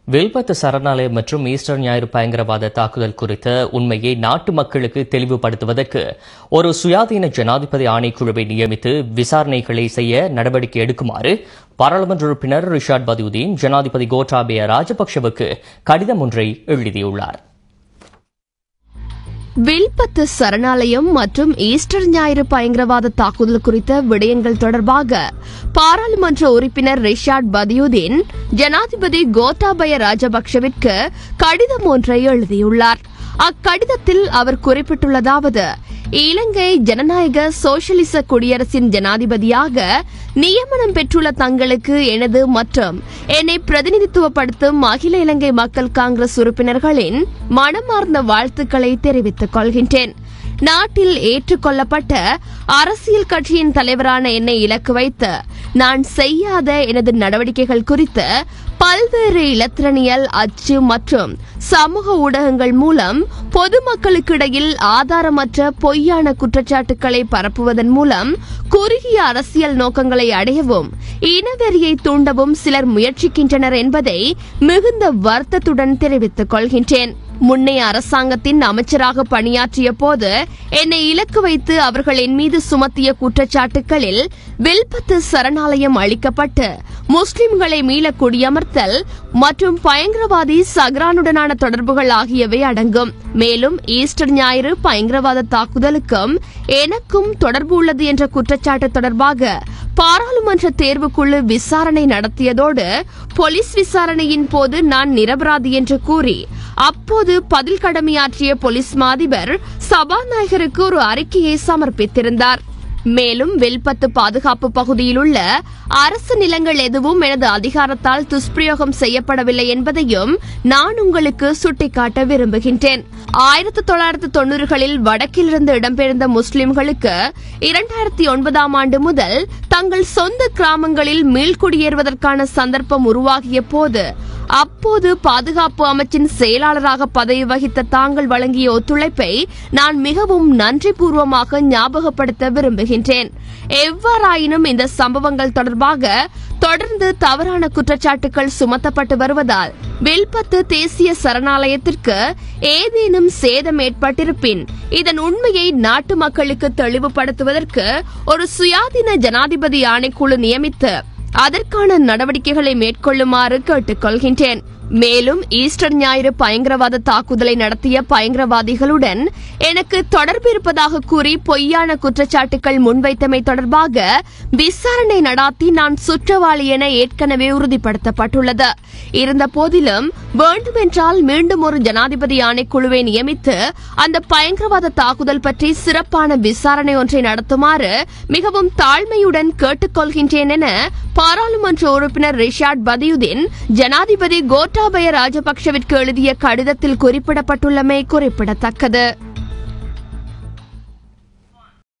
வில்பத்து சரணாலயம் மற்றும் ஈஸ்டர் ஞாயிறு பயங்கரவாத தாக்குதல் குறித்த உண்மையை நாட்டு மக்களுக்கு தெளிவுபடுத்துவதற்கு ஒரு சுயாதீன ஜனாதிபதி ஆணைக்குழுவை நியமித்து விசாரணைகளை செய்ய நடவடிக்கை எடுக்குமாறு பாராளுமன்ற உறுப்பினர் ரிஷாட் பதியுதீன் ஜனாதிபதி கோட்டாபய ராஜபக்ஷவுக்கு கடிதம் ஒன்றை எழுதியுள்ளார் வில்பத்து சரணாலயம் மற்றும் ஈஸ்டர் ஞாயிறு பயங்கரவாத தாக்குதல் குறித்த விடயங்கள் தொடர்பாக பாராளுமன்ற உறுப்பினர் ரிஷாட் பதியுதீன் ஜனாதிபதி கோட்டாபய ராஜபக்ஷவிற்கு கடிதம் ஒன்றை எழுதியுள்ளார் அக்கடிதத்தில் அவர் குறிப்பிட்டுள்ளதாவது இலங்கை ஜனநாயக சோசியலிச குடியரசின் ஜனாதிபதியாக நியமனம் பெற்றுள்ள தங்களுக்கு எனது மற்றும் என்னை பிரதிநிதித்துவப்படுத்தும் அகில இலங்கை மக்கள் காங்கிரஸ் உறுப்பினர்களின் மனமார்ந்த வாழ்த்துக்களை தெரிவித்துக் கொள்கின்றேன் நாட்டில் ஏற்றுக்கொள்ளப்பட்ட அரசியல் கட்சியின் தலைவரான என்னை இலக்கு வைத்து நான் செய்யாத எனது நடவடிக்கைகள் குறித்து பல்வேறு இலத்திரனியல் அச்சு மற்றும் சமூக ஊடகங்கள் மூலம் பொதுமக்களுக்கிடையில் ஆதாரமற்ற பொய்யான குற்றச்சாட்டுக்களை பரப்புவதன் மூலம் குறுகிய அரசியல் நோக்கங்களை அடையவும் இனவெறியை தூண்டவும் சிலர் முயற்சிக்கின்றனர் என்பதை மிகுந்த வருத்தத்துடன் தெரிவித்துக் கொள்கின்றேன் முன்னைய அரசாங்கத்தின் அமைச்சராக பணியாற்றிய போது என்னை இலக்கு வைத்து அவர்கள் என் மீது சுமத்திய குற்றச்சாட்டுகளில் வில்பத்து சரணாலயம் அளிக்கப்பட்டு முஸ்லிம்களை மீள குடியமர்த்தல் மற்றும் பயங்கரவாதி சஹ்ரானுடனான தொடர்புகள் ஆகியவை அடங்கும் மேலும் ஈஸ்டர் ஞாயிறு பயங்கரவாத தாக்குதலுக்கும் எனக்கும் தொடர்பு உள்ளது என்ற குற்றச்சாட்டு தொடர்பாக பாராளுமன்ற தேர்வுக்குழு விசாரணை நடத்தியதோடு போலீஸ் விசாரணையின் போது நான் நிரபராதி என்று கூறி அப்போது பதில் கடமையாற்றிய போலீஸ் மாதிபர் சபாநாயகருக்கு ஒரு அறிக்கையை சமர்ப்பித்திருந்தார் மேலும் வில்பத்து பாதுகாப்பு பகுதியில் உள்ள அரசு நிலங்கள் எதுவும் எனது அதிகாரத்தால் துஷ்பிரயோகம் செய்யப்படவில்லை என்பதையும் நான் உங்களுக்கு சுட்டிக்காட்ட விரும்புகின்றேன் ஆயிரத்தி தொள்ளாயிரத்தி தொண்ணூறுகளில் வடக்கிலிருந்து இடம்பெயர்ந்த முஸ்லிம்களுக்கு இரண்டாயிரத்தி ஒன்பதாம் ஆண்டு முதல் தங்கள் சொந்த கிராமங்களில் மீள்குடியேறுவதற்கான சந்தர்ப்பம் உருவாகிய போது அப்போது பாதுகாப்பு அமைச்சின் செயலாளராக பதவி வகித்த தாங்கள் வழங்கிய ஒத்துழைப்பை நான் மிகவும் நன்றிபூர்வமாக ஞாபகப்படுத்த விரும்புகின்றேன் எவ்வாறாயினும் இந்த சம்பவங்கள் தொடர்பாக தொடர்ந்து தவறான குற்றச்சாட்டுகள் சுமத்தப்பட்டு வருவதால் வில்பத்து தேசிய சரணாலயத்திற்கு ஏதேனும் சேதம் ஏற்பட்டிருப்பின் இதன் உண்மையை நாட்டு மக்களுக்கு தெளிவுபடுத்துவதற்கு ஒரு சுயாதீன ஜனாதிபதி ஆணைக்குழு நியமித்து அதற்கான நடவடிக்கைகளை மேற்கொள்ளுமாறு கேட்டுக்கொள்கின்றேன் மேலும் ஈஸ்டர் ஞாயிறு பயங்கரவாத தாக்குதலை நடத்திய பயங்கரவாதிகளுடன் எனக்கு தொடர்பு இருப்பதாக கூறி பொய்யான குற்றச்சாட்டுகள் முன்வைத்தமை தொடர்பாக விசாரணை நடாத்தி நான் சுற்றவாளி என ஏற்கனவே உறுதிப்படுத்தப்பட்டுள்ளது இருந்த போதிலும் வேண்டுமென்றால் மீண்டும் ஒரு ஜனாதிபதி ஆணைக்குழுவை நியமித்து அந்த பயங்கரவாத தாக்குதல் பற்றி சிறப்பான விசாரணை ஒன்றை நடத்துமாறு மிகவும் தாழ்மையுடன் கேட்டுக்கொள்கின்றேன் என பாராளுமன்ற உறுப்பினர் ரிஷாட் பதியுதீன் ஜனாதிபதி கோட்டாபய ராஜபக்ஷவிற்கு எழுதிய கடிதத்தில் குறிப்பிடப்பட்டுள்ளமை குறிப்பிடத்தக்கது